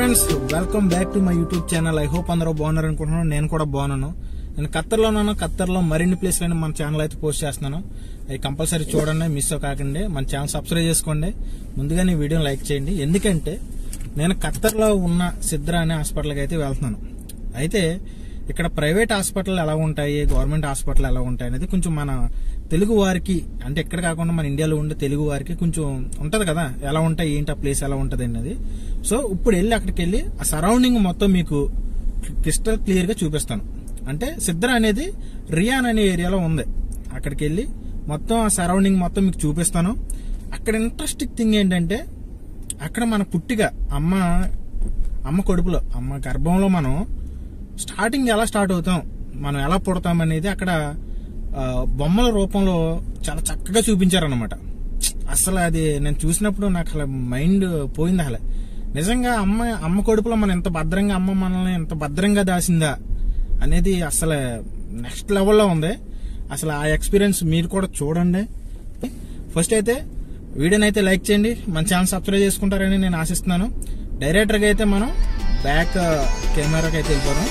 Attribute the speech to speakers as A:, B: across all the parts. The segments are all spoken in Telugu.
A: friends welcome back to my YouTube channel I hope అందరూ బాగున్నారు అనుకుంటున్నాను నేను కూడా బాగున్నాను నేను ఖత్తర్లో ఉన్నాను ఖత్తర్లో మరిన్ని ప్లేస్లను మన ఛానల్ అయితే పోస్ట్ చేస్తున్నాను అవి కంపల్సరీ చూడండి మిస్ కాకండి మన ఛానల్ సబ్స్క్రైబ్ చేసుకోండి ముందుగా ఈ వీడియోని లైక్ చేయండి ఎందుకంటే నేను ఖత్తర్లో ఉన్న సిద్ర అనే హాస్పిటల్కి అయితే వెళ్తున్నాను అయితే ఇక్కడ ప్రైవేట్ హాస్పిటల్ ఎలా ఉంటాయి గవర్నమెంట్ హాస్పిటల్ ఎలా ఉంటాయి అనేది కొంచెం మన తెలుగు వారికి అంటే ఎక్కడ కాకుండా మన ఇండియాలో ఉండే తెలుగు వారికి కొంచెం ఉంటది కదా ఎలా ఉంటాయి ఏంటి ఆ ప్లేస్ ఎలా ఉంటది అనేది సో ఇప్పుడు వెళ్ళి అక్కడికి వెళ్ళి ఆ సరౌండింగ్ మొత్తం మీకు క్రిస్టల్ క్లియర్ గా చూపిస్తాను అంటే సిద్ధర అనేది రియాన్ అనే ఏరియాలో ఉంది అక్కడికి వెళ్ళి మొత్తం ఆ సరౌండింగ్ మొత్తం మీకు చూపిస్తాను అక్కడ ఇంట్రెస్టింగ్ థింగ్ ఏంటంటే అక్కడ మన పుట్టిగా అమ్మ అమ్మ కడుపులో అమ్మ గర్భంలో మనం స్టార్టింగ్ ఎలా స్టార్ట్ అవుతాం మనం ఎలా పుడతాం అనేది అక్కడ ఆ, బొమ్మల రూపంలో చాలా చక్కగా చూపించారనమాట అసలు అది నేను చూసినప్పుడు నాకు అసలు మైండ్ పోయింది అసలు నిజంగా అమ్మ అమ్మ కడుపులో మనం ఎంత భద్రంగా అమ్మ మనల్ని ఎంత భద్రంగా దాసిందా అనేది అసలు నెక్స్ట్ లెవెల్లో ఉంది అసలు ఆ ఎక్స్పీరియన్స్ మీరు కూడా చూడండి ఫస్ట్ అయితే వీడియోని అయితే లైక్ చేయండి మన ఛానల్ సబ్స్క్రైబ్ చేసుకుంటారని నేను ఆశిస్తున్నాను డైరెక్టర్గా అయితే మనం బ్యాక్ కెమెరాకి అయితే వెళ్ళిపోదాం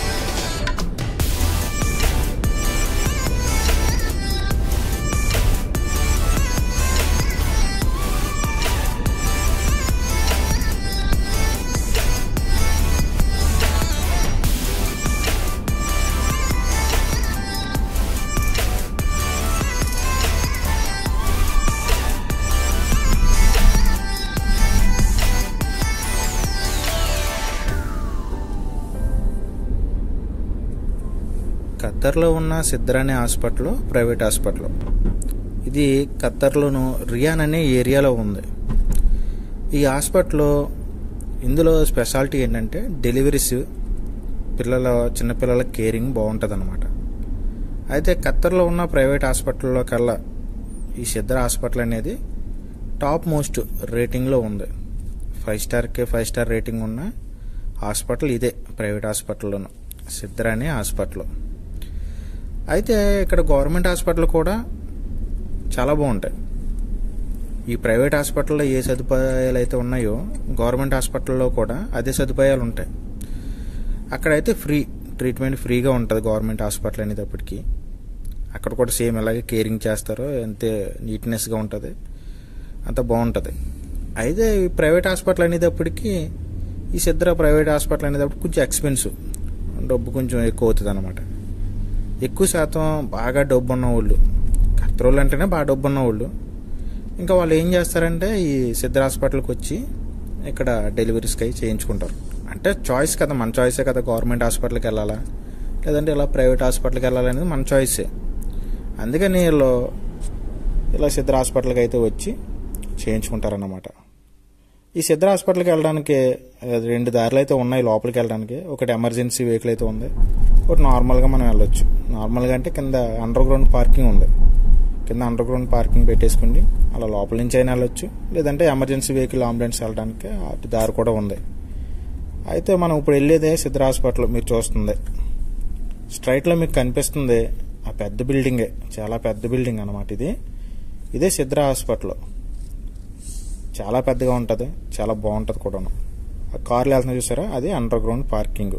B: ఖత్తర్లో ఉన్న సిద్ధర్ అనే హాస్పిటల్ ప్రైవేట్ హాస్పిటల్ ఇది ఖత్తర్లోను రియాన్ అనే ఏరియాలో ఉంది ఈ హాస్పిటల్లో ఇందులో స్పెషాలిటీ ఏంటంటే డెలివరీస్ పిల్లల చిన్నపిల్లల కేరింగ్ బాగుంటుంది అనమాట అయితే ఖత్తర్లో ఉన్న ప్రైవేట్ హాస్పిటల్లో కల్లా ఈ సిద్ధర్ హాస్పిటల్ అనేది టాప్ మోస్ట్ రేటింగ్లో ఉంది ఫైవ్ స్టార్కి ఫైవ్ స్టార్ రేటింగ్ ఉన్న హాస్పిటల్ ఇదే ప్రైవేట్ హాస్పిటల్లోను సిద్ధర్ అనే హాస్పిటల్ అయితే ఇక్కడ గవర్నమెంట్ హాస్పిటల్ కూడా చాలా బాగుంటాయి ఈ ప్రైవేట్ హాస్పిటల్లో ఏ సదుపాయాలు అయితే ఉన్నాయో గవర్నమెంట్ హాస్పిటల్లో కూడా అదే సదుపాయాలు ఉంటాయి అక్కడైతే ఫ్రీ ట్రీట్మెంట్ ఫ్రీగా ఉంటుంది గవర్నమెంట్ హాస్పిటల్ అనేటప్పటికి అక్కడ కూడా సేమ్ ఎలాగే కేరింగ్ చేస్తారో అంతే నీట్నెస్గా ఉంటుంది అంత బాగుంటుంది అయితే ఈ ప్రైవేట్ హాస్పిటల్ అనేటప్పటికి ఈ సిద్ధర ప్రైవేట్ హాస్పిటల్ అనేటప్పుడు కొంచెం ఎక్స్పెన్సివ్ డబ్బు కొంచెం ఎక్కువ అవుతుంది అనమాట ఎక్కువ శాతం బాగా డబ్బు ఉన్న వాళ్ళు కత్రోళ్ళు అంటేనే బాగా డబ్బు ఉన్న వాళ్ళు ఇంకా వాళ్ళు ఏం చేస్తారంటే ఈ సిద్ధ హాస్పిటల్కి వచ్చి ఇక్కడ డెలివరీస్కి అయి చేయించుకుంటారు అంటే చాయిస్ కదా మన చాయిసే కదా గవర్నమెంట్ హాస్పిటల్కి వెళ్ళాలా లేదంటే ఇలా ప్రైవేట్ హాస్పిటల్కి వెళ్ళాలి అనేది మన చాయిసే అందుకని వీళ్ళు ఇలా సిద్ధ హాస్పిటల్కి అయితే వచ్చి చేయించుకుంటారన్నమాట ఈ సిద్ధ హాస్పిటల్కి వెళ్ళడానికి ఆ, రెండు దారులు అయితే ఉన్నాయి లోపలికి వెళ్ళడానికి ఒకటి ఎమర్జెన్సీ వెహికల్ అయితే ఉంది ఒకటి నార్మల్గా మనం వెళ్ళొచ్చు నార్మల్గా అంటే కింద అండర్ గ్రౌండ్ పార్కింగ్ ఉంది కింద అండర్ గ్రౌండ్ పార్కింగ్ పెట్టేసుకుని అలా లోపల నుంచి అయినా వెళ్ళొచ్చు లేదంటే ఎమర్జెన్సీ వెహికల్ అంబులెన్స్ వెళ్ళడానికి అటు దారి కూడా ఉంది అయితే మనం ఇప్పుడు వెళ్ళేదే సిద్ధ హాస్పిటల్ మీరు చూస్తుంది స్ట్రైట్లో మీకు కనిపిస్తుంది ఆ పెద్ద బిల్డింగే చాలా పెద్ద బిల్డింగ్ అనమాట ఇది ఇదే సిద్ధ హాస్పిటల్ చాలా పెద్దగా ఉంటుంది చాలా బాగుంటుంది కూడాను ఆ కార్లు వెళ్తున్నా చూసారా అది అండర్ గ్రౌండ్ పార్కింగ్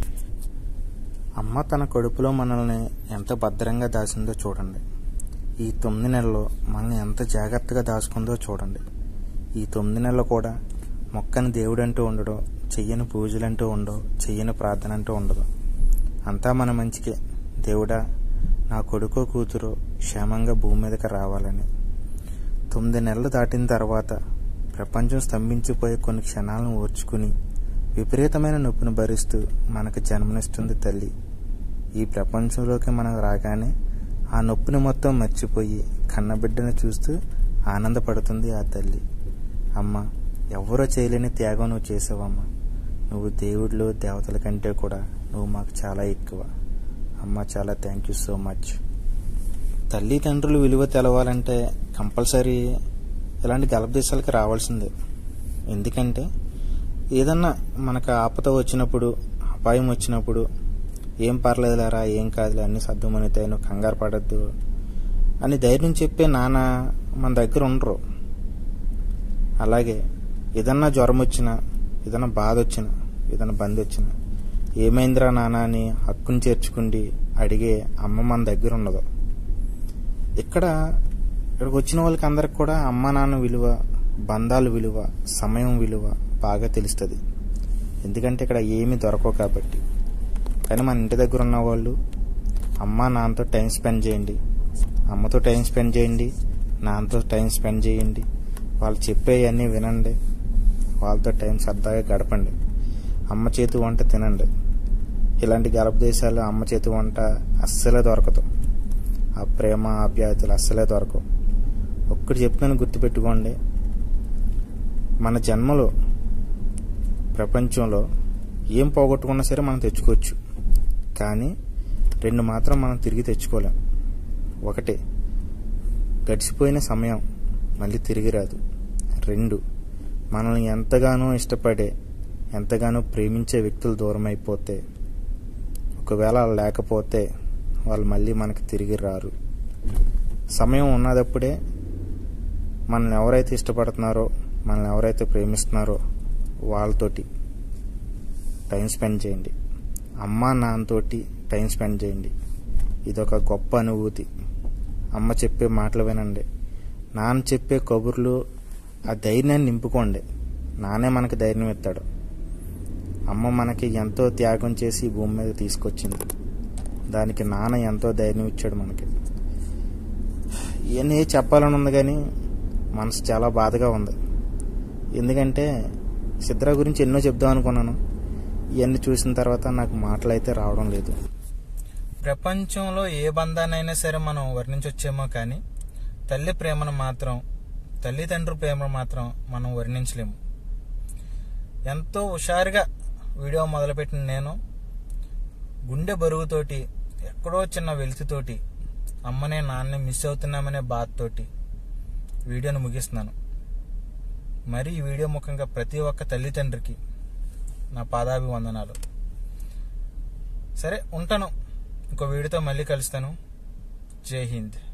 B: అమ్మ తన కడుపులో మనల్ని ఎంత భద్రంగా దాచిందో చూడండి ఈ తొమ్మిది నెలల్లో మనల్ని ఎంత జాగ్రత్తగా దాచుకుందో చూడండి ఈ తొమ్మిది నెలలు కూడా మొక్కని దేవుడంటూ ఉండడు చెయ్యని పూజలంటూ ఉండవు చెయ్యని ప్రార్థన అంటూ ఉండదు అంతా మన మంచికే దేవుడా నా కొడుకో కూతురు క్షేమంగా భూమి మీదకి రావాలని తొమ్మిది నెలలు దాటిన తర్వాత ప్రపంచం స్తంభించిపోయే కొన్ని క్షణాలను ఓర్చుకుని విపరీతమైన నొప్పిని భరిస్తూ మనకు జన్మనిస్తుంది తల్లి ఈ ప్రపంచంలోకి మనం రాగానే ఆ నొప్పిని మొత్తం మర్చిపోయి కన్నబిడ్డను చూస్తూ ఆనందపడుతుంది ఆ తల్లి అమ్మ ఎవరో చేయలేని త్యాగం నువ్వు చేసావమ్మా నువ్వు దేవుళ్ళు దేవతల కంటే కూడా నువ్వు మాకు చాలా ఎక్కువ అమ్మ చాలా థ్యాంక్ యూ సో మచ్ తల్లిదండ్రులు విలువ తెలవాలంటే కంపల్సరీ ఇలాంటి గలపదేశాలకి రావాల్సిందే ఎందుకంటే ఏదన్నా మనకు ఆపద వచ్చినప్పుడు అపాయం వచ్చినప్పుడు ఏం పర్లేదులేరా ఏం కాదులే అన్ని సర్దుమనితాయి నువ్వు కంగారు పడద్దు అని ధైర్యం చెప్పే నాన్న మన దగ్గర ఉండరు అలాగే ఏదన్నా జ్వరం వచ్చినా ఏదైనా బాధ వచ్చిన ఏదైనా బంద్ వచ్చిన ఏమైందిరా నాన్న అని హక్కుని చేర్చుకుండి అడిగే అమ్మ మన దగ్గర ఉండదు ఇక్కడ ఇక్కడికి వచ్చిన వాళ్ళకి అందరికి కూడా అమ్మ నాన్న విలువ బంధాల విలువ సమయం విలువ బాగా తెలుస్తుంది ఎందుకంటే ఇక్కడ ఏమీ దొరకవు కాబట్టి కానీ మన ఇంటి దగ్గర ఉన్న వాళ్ళు అమ్మ నాన్నతో టైం స్పెండ్ చేయండి అమ్మతో టైం స్పెండ్ చేయండి నాన్నతో టైం స్పెండ్ చేయండి వాళ్ళు చెప్పేవన్నీ వినండి వాళ్ళతో టైం సరదాగా గడపండి అమ్మ చేతి వంట తినండి ఇలాంటి గర్భ దేశాలు అమ్మ చేతి వంట అస్సలే దొరకదు ఆ ప్రేమ ఆప్యాయతలు అస్సలే దొరకవు ఒక్కటి చెప్తాను గుర్తుపెట్టుకోండి మన జన్మలో ప్రపంచంలో ఏం పోగొట్టుకున్నా సరే మనం తెచ్చుకోవచ్చు కానీ రెండు మాత్రం మనం తిరిగి తెచ్చుకోలేం ఒకటి గడిచిపోయిన సమయం మళ్ళీ తిరిగి రాదు రెండు మనల్ని ఎంతగానో ఇష్టపడే ఎంతగానో ప్రేమించే వ్యక్తులు దూరం అయిపోతే ఒకవేళ వాళ్ళు లేకపోతే వాళ్ళు మళ్ళీ మనకి తిరిగి రారు సమయం ఉన్నదప్పుడే మనల్ని ఎవరైతే ఇష్టపడుతున్నారో మనల్ని ఎవరైతే ప్రేమిస్తున్నారో వాళ్ళతోటి టైం స్పెండ్ చేయండి అమ్మ నాన్నతోటి టైం స్పెండ్ చేయండి ఇదొక గొప్ప అనుభూతి అమ్మ చెప్పే మాటలు వినండి నాన్న చెప్పే కబుర్లు ఆ ధైర్యాన్ని నింపుకోండి నానే మనకి ధైర్యం ఇస్తాడు అమ్మ మనకి ఎంతో త్యాగం చేసి ఈ భూమి మీద తీసుకొచ్చింది దానికి నాన్న ఎంతో ధైర్యం ఇచ్చాడు మనకి ఇవన్నీ చెప్పాలని ఉంది కానీ మనసు చాలా బాధగా ఉంది ఎందుకంటే సిద్ర గురించి ఎన్నో చెప్దాం అనుకున్నాను ఇవన్నీ చూసిన తర్వాత నాకు మాటలు అయితే రావడం లేదు
A: ప్రపంచంలో ఏ బంధాన్నైనా సరే మనం వర్ణించవచ్చేమో కానీ తల్లి ప్రేమను మాత్రం తల్లిదండ్రుల ప్రేమను మాత్రం మనం వర్ణించలేము ఎంతో హుషారుగా వీడియో మొదలుపెట్టిన నేను గుండె బరువుతోటి ఎక్కడో చిన్న వెలితితోటి అమ్మనే నాన్నే మిస్ అవుతున్నామనే బాధతోటి వీడియోను ముగిస్తున్నాను మరి ఈ వీడియో ముఖంగా ప్రతి ఒక్క తల్లిదండ్రికి నా పాదాభివందనాలు సరే ఉంటాను ఇంకో వీడియోతో మళ్ళీ కలుస్తాను జై హింద్